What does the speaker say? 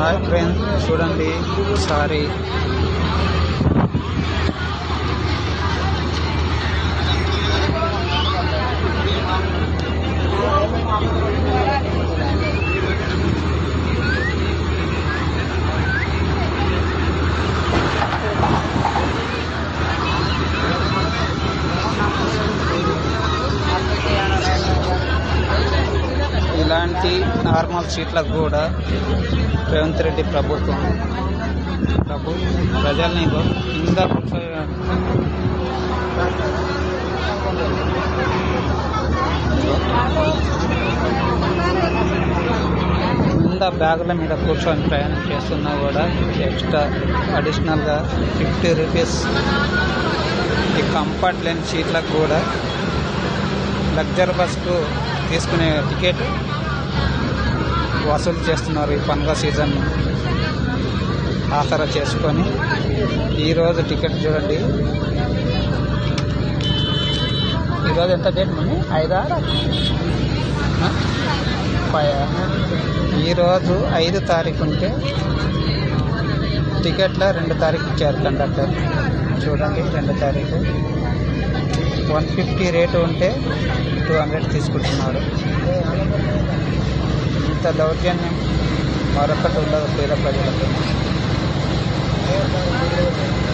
Hi friends చూడండి sorry ఇలాంటి normal సీట్లకు కూడా రేవంత్ రెడ్డి ప్రభుత్వం ప్రభు ప్రజల్ని గో- కింద కూర్చో కింద బ్యాగుల మీద కూర్చొని ప్రయాణం చేస్తున్నా కూడా ఎక్స్ట్రా అడిషనల్గా ఫిఫ్టీ రూపీస్ ఈ కంఫర్ట్ లేని సీట్లకు కూడా లగ్జరీ బస్కు తీసుకునే టికెట్ వసూలు చేస్తున్నారు ఈ పండుగ సీజన్ ఆఖర చేసుకొని ఈరోజు టికెట్ చూడండి ఈరోజు ఎంత డేట్ మమ్మీ ఐదా ఆ? ఫైవ్ ఈరోజు ఐదు తారీఖు ఉంటే టికెట్ల రెండు తారీఖు ఇచ్చారు కండక్టర్ చూడండి రెండు తారీఖు వన్ ఫిఫ్టీ రేటు ఉంటే టూ హండ్రెడ్ తీసుకుంటున్నారు ఇంత దౌర్జన్యం మరొకటి ఉండదు పేద ప్రజలకు